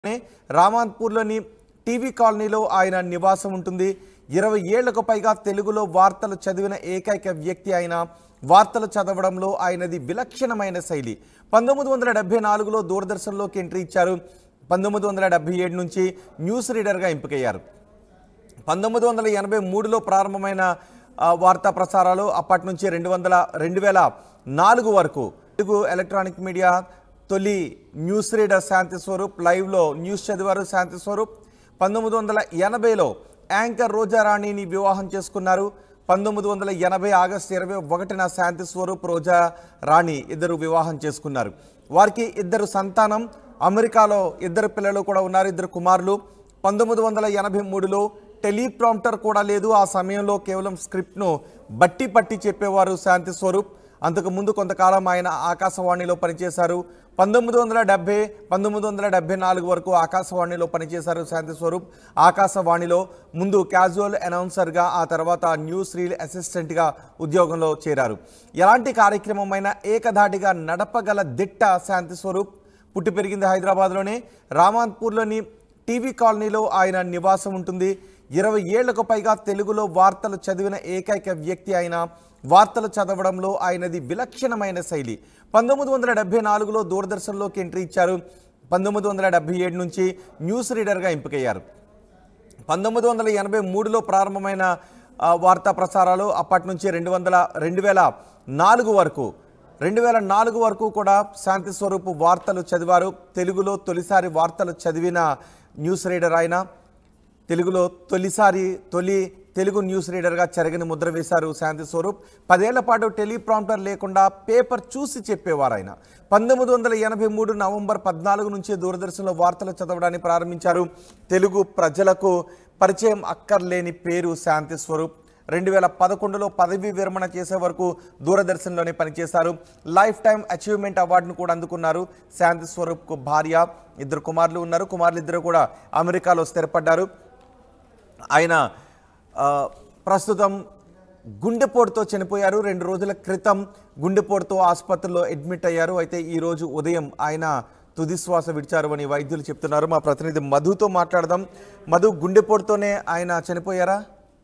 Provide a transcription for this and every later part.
నే రామాన్పూర్లోని టీవీ కాలనీలో ఆయన నివాసం ఉంటుంది ఇరవై ఏళ్లకు పైగా తెలుగులో వార్తలు చదివిన ఏకైక వ్యక్తి ఆయన వార్తలు చదవడంలో ఆయనది విలక్షణమైన శైలి పంతొమ్మిది వందల డెబ్బై నాలుగులో దూరదర్శన్లోకి ఎంట్రీ ఇచ్చారు పంతొమ్మిది వందల డెబ్బై ఏడు నుంచి న్యూస్ రీడర్గా ఎంపికయ్యారు పంతొమ్మిది వందల ఎనభై మూడులో ప్రారంభమైన ఆ, వార్తా ప్రసారాలు అప్పటి నుంచి రెండు వందల రెండు వేల నాలుగు వరకు తెలుగు ఎలక్ట్రానిక్ మీడియా తొలి న్యూస్ రీడర్ శాంతి స్వరూప్ లైవ్లో న్యూస్ చదివారు శాంతి స్వరూప్ పంతొమ్మిది వందల ఎనభైలో యాంకర్ రోజారాణిని వివాహం చేసుకున్నారు పంతొమ్మిది వందల ఎనభై ఆగస్టు ఇరవై ఒకటిన శాంతి స్వరూప్ రోజా రాణి ఇద్దరు వివాహం చేసుకున్నారు వారికి ఇద్దరు సంతానం అమెరికాలో ఇద్దరు పిల్లలు కూడా ఉన్నారు ఇద్దరు కుమారులు పంతొమ్మిది వందల ఎనభై మూడులో టెలిప్రాంప్టర్ కూడా లేదు ఆ సమయంలో కేవలం స్క్రిప్ట్ను బట్టి పట్టి చెప్పేవారు శాంతి స్వరూప్ అంతకు ముందు కొంతకాలం ఆయన ఆకాశవాణిలో పనిచేశారు పంతొమ్మిది వందల డెబ్బై పంతొమ్మిది వందల డెబ్బై నాలుగు వరకు ఆకాశవాణిలో పనిచేశారు శాంతి స్వరూప్ ఆకాశవాణిలో ముందు క్యాజువల్ అనౌన్సర్గా ఆ తర్వాత న్యూస్ రీల్ అసిస్టెంట్గా ఉద్యోగంలో చేరారు ఎలాంటి కార్యక్రమమైనా ఏకధాటిగా నడపగల దిట్ట శాంతి స్వరూప్ పుట్టి పెరిగింది హైదరాబాద్లోనే రామాన్పూర్లోని టీవీ కాలనీలో ఆయన నివాసం ఉంటుంది ఇరవై ఏళ్లకు పైగా తెలుగులో వార్తలు చదివిన ఏకైక వ్యక్తి ఆయన వార్తలు చదవడంలో ఆయనది విలక్షణమైన శైలి పంతొమ్మిది వందల డెబ్బై నాలుగులో దూరదర్శన్లోకి ఎంట్రీ ఇచ్చారు పంతొమ్మిది వందల డెబ్బై ఏడు నుంచి న్యూస్ రీడర్గా ఎంపికయ్యారు పంతొమ్మిది వందల ఎనభై మూడులో ప్రారంభమైన ఆ, వార్తా ప్రసారాలు అప్పటి నుంచి రెండు వందల రెండు వేల నాలుగు వరకు రెండు వేల నాలుగు వరకు కూడా శాంతి స్వరూప్ వార్తలు చదివారు తెలుగులో తొలిసారి వార్తలు చదివిన న్యూస్ రీడర్ ఆయన తెలుగులో తొలిసారి తొలి తెలుగు న్యూస్ రీడర్గా చెరగని ముద్ర వేశారు శాంతి స్వరూప్ పదేళ్ల పాటు టెలిప్రాంప్టర్ లేకుండా పేపర్ చూసి చెప్పేవారు ఆయన పంతొమ్మిది వందల ఎనభై మూడు నవంబర్ పద్నాలుగు నుంచి దూరదర్శన్లో వార్తలు చదవడాన్ని ప్రారంభించారు తెలుగు ప్రజలకు పరిచయం అక్కర్లేని పేరు శాంతి స్వరూప్ రెండు వేల పదకొండులో పదవీ విరమణ చేసే వరకు దూరదర్శన్లోనే పనిచేశారు లైఫ్ టైం అచీవ్మెంట్ అవార్డును కూడా అందుకున్నారు శాంతి స్వరూప్కు భార్య ఇద్దరు కుమారులు ఉన్నారు కుమారులు ఇద్దరు కూడా అమెరికాలో స్థిరపడ్డారు ఆయన ఆ, ప్రస్తుతం గుండెపోటుతో చనిపోయారు రెండు రోజుల క్రితం గుండెపోటుతో ఆసుపత్రిలో అడ్మిట్ అయ్యారు అయితే ఈరోజు ఉదయం ఆయన తుది శ్వాస విడిచారు అని వైద్యులు చెప్తున్నారు మా ప్రతినిధి మధుతో మాట్లాడదాం మధు గుండెపోటుతోనే ఆయన చనిపోయారా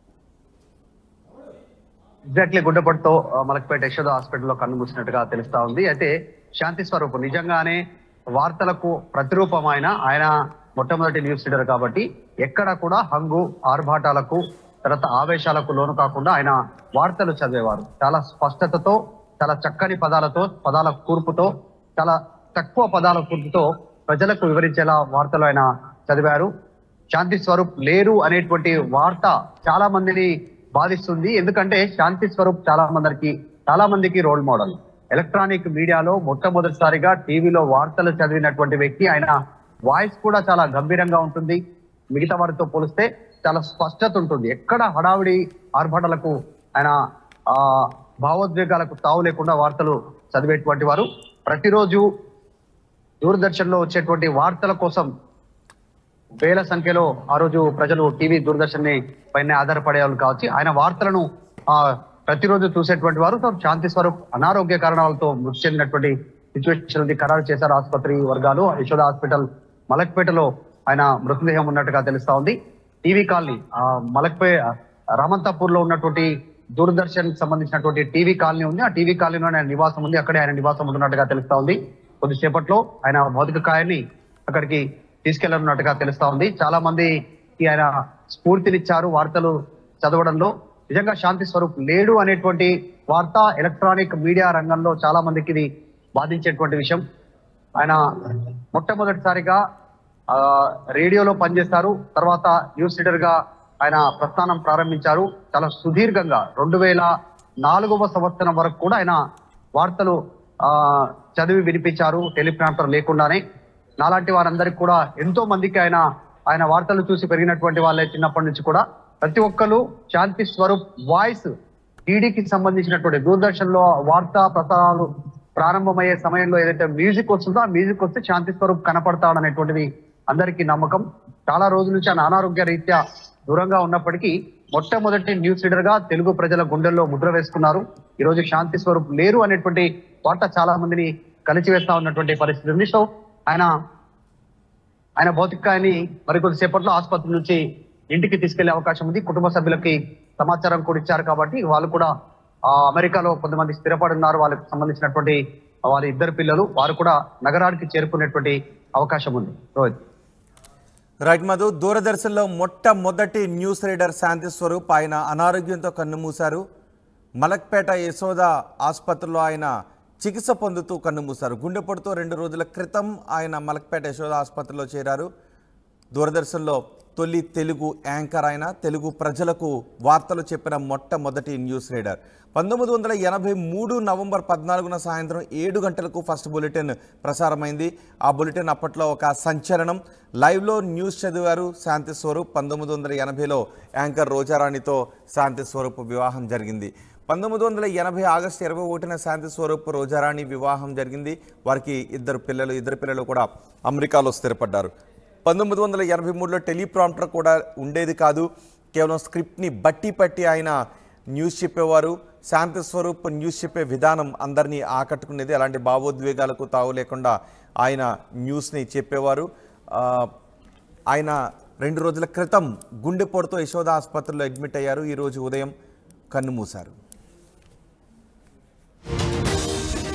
ఎగ్జాక్ట్లీ గుడ్డపడితో మలక్పేట యశోద హాస్పిటల్లో కన్ను మూసినట్టుగా తెలుస్తా ఉంది అయితే శాంతి స్వరూప్ నిజంగానే వార్తలకు ప్రతిరూపం ఆయన ఆయన మొట్టమొదటి న్యూస్ రీడర్ కాబట్టి ఎక్కడ కూడా హంగు ఆర్భాటాలకు తర్వాత ఆవేశాలకు లోను కాకుండా ఆయన వార్తలు చదివేవారు చాలా స్పష్టతతో చాలా చక్కని పదాలతో పదాల కూర్పుతో చాలా తక్కువ పదాల కూర్పుతో ప్రజలకు వివరించేలా వార్తలు ఆయన చదివారు శాంతి స్వరూప్ లేరు అనేటువంటి వార్త చాలా మందిని బాధిస్తుంది ఎందుకంటే శాంతి స్వరూప్ చాలా మందికి చాలా మందికి రోల్ మోడల్ ఎలక్ట్రానిక్ మీడియాలో మొట్టమొదటిసారిగా టీవీలో వార్తలు చదివినటువంటి వ్యక్తి ఆయన వాయిస్ కూడా చాలా గంభీరంగా ఉంటుంది మిగతా వారితో పోలిస్తే చాలా స్పష్టత ఉంటుంది ఎక్కడ హడావిడి ఆర్భాటలకు ఆయన ఆ భావోద్వేగాలకు తావు లేకుండా వార్తలు చదివేటువంటి వారు ప్రతిరోజు దూరదర్శన్ లో వచ్చేటువంటి వార్తల కోసం వేల సంఖ్యలో ఆ రోజు ప్రజలు టీవీ దూరదర్శన్ ని పైన ఆధారపడే వాళ్ళు కావచ్చు ఆయన వార్తలను ఆ ప్రతిరోజు చూసేటువంటి వారు తాను శాంతి స్వరూప్ అనారోగ్య కారణాలతో మృతి చెందినటువంటి సిచ్యువేషన్ ఉంది ఖరారు చేశారు ఆసుపత్రి వర్గాలు యశోద హాస్పిటల్ మలక్పేటలో ఆయన మృతదేహం ఉన్నట్టుగా తెలుస్తా ఉంది టీవీ కాలనీ ఆ మలక్పే రామంతాపూర్ లో ఉన్నటువంటి దూరదర్శన్ కి సంబంధించినటువంటి టీవీ కాలనీ ఉంది ఆ టీవీ కాలనీలో ఆయన నివాసం ఉంది అక్కడే ఆయన నివాసం ఉంటున్నట్టుగా తెలుస్తా ఉంది కొద్దిసేపట్లో ఆయన భౌతిక కాయాన్ని అక్కడికి తీసుకెళ్లనున్నట్టుగా తెలుస్తా ఉంది చాలా మందికి ఆయన స్ఫూర్తినిచ్చారు వార్తలు చదవడంలో నిజంగా శాంతి స్వరూప్ లేడు అనేటువంటి వార్త ఎలక్ట్రానిక్ మీడియా రంగంలో చాలా మందికి ఇది బాధించేటువంటి విషయం ఆయన మొట్టమొదటిసారిగా ఆ, రేడియోలో పనిచేస్తారు తర్వాత న్యూస్ రీడర్ గా ఆయన ప్రస్థానం ప్రారంభించారు చాలా సుదీర్ఘంగా రెండు వేల నాలుగవ సంవత్సరం వరకు కూడా ఆయన వార్తలు ఆ చదివి వినిపించారు టెలిప్రాంప్టర్ లేకుండానే నాలాంటి వారందరికి కూడా ఎంతో మందికి ఆయన ఆయన వార్తలు చూసి పెరిగినటువంటి వాళ్ళే చిన్నప్పటి నుంచి కూడా ప్రతి ఒక్కరు శాంతి స్వరూప్ వాయిస్ టీడీకి సంబంధించినటువంటి దూరదర్శన్ లో వార్తా ప్రసారాలు ప్రారంభమయ్యే సమయంలో ఏదైతే మ్యూజిక్ వస్తుందో ఆ మ్యూజిక్ వస్తే శాంతి స్వరూప్ కనపడతాడు అనేటువంటిది అందరికీ నమ్మకం చాలా రోజుల నుంచి ఆయన అనారోగ్య రీత్యా దూరంగా ఉన్నప్పటికీ మొట్టమొదటి న్యూస్ రీడర్ గా తెలుగు ప్రజల గుండెల్లో ముద్ర వేసుకున్నారు ఈ రోజు శాంతి స్వరూప్ లేరు అనేటువంటి వార్త చాలా మందిని కలిచివేస్తా ఉన్నటువంటి పరిస్థితి ఉంది సో ఆయన ఆయన భౌతికాన్ని మరికొద్దిసేపట్లో ఆసుపత్రి నుంచి ఇంటికి తీసుకెళ్లే అవకాశం ఉంది కుటుంబ సభ్యులకి సమాచారం కూడా ఇచ్చారు కాబట్టి వాళ్ళు కూడా ఆ, అమెరికాలో కొంతమంది స్థిరపడి ఉన్నారు వాళ్ళకి సంబంధించినటువంటి వారి ఇద్దరు పిల్లలు వారు కూడా నగరానికి చేరుకునేటువంటి అవకాశం ఉంది రోహిత్ రైట్ మధు దూరదర్శన్లో మొట్టమొదటి న్యూస్ రీడర్ శాంతి స్వరూప్ ఆయన అనారోగ్యంతో కన్నుమూశారు మలక్పేట యశోద ఆసుపత్రిలో ఆయన చికిత్స పొందుతూ కన్నుమూశారు గుండెపోటుతో రెండు రోజుల క్రితం ఆయన మలక్పేట యశోద ఆసుపత్రిలో చేరారు దూరదర్శన్లో తొలి తెలుగు యాంకర్ ఆయన తెలుగు ప్రజలకు వార్తలు చెప్పిన మొట్టమొదటి న్యూస్ రీడర్ పంతొమ్మిది వందల ఎనభై మూడు నవంబర్ పద్నాలుగున సాయంత్రం ఏడు గంటలకు ఫస్ట్ బులెటిన్ ప్రసారమైంది ఆ బులెటిన్ అప్పట్లో ఒక సంచలనం లైవ్లో న్యూస్ చదివారు శాంతి స్వరూప్ పంతొమ్మిది వందల ఎనభైలో యాంకర్ రోజారాణితో శాంతి స్వరూప్ వివాహం జరిగింది పంతొమ్మిది వందల ఎనభై ఆగస్టు ఇరవై ఒకటిన శాంతి స్వరూప్ రోజారాణి వివాహం జరిగింది వారికి ఇద్దరు పిల్లలు ఇద్దరు పిల్లలు కూడా అమెరికాలో స్థిరపడ్డారు పంతొమ్మిది వందల ఎనభై మూడులో టెలిప్రాంప్టర్ కూడా ఉండేది కాదు కేవలం స్క్రిప్ట్ని బట్టి పట్టి ఆయన న్యూస్ చెప్పేవారు శాంతి స్వరూప్ న్యూస్ చెప్పే విధానం అందరినీ ఆకట్టుకునేది అలాంటి భావోద్వేగాలకు తావు లేకుండా ఆయన న్యూస్ని చెప్పేవారు ఆ, ఆయన రెండు రోజుల క్రితం గుండెపోటుతో యశోద ఆసుపత్రిలో అడ్మిట్ అయ్యారు ఈరోజు ఉదయం కన్నుమూశారు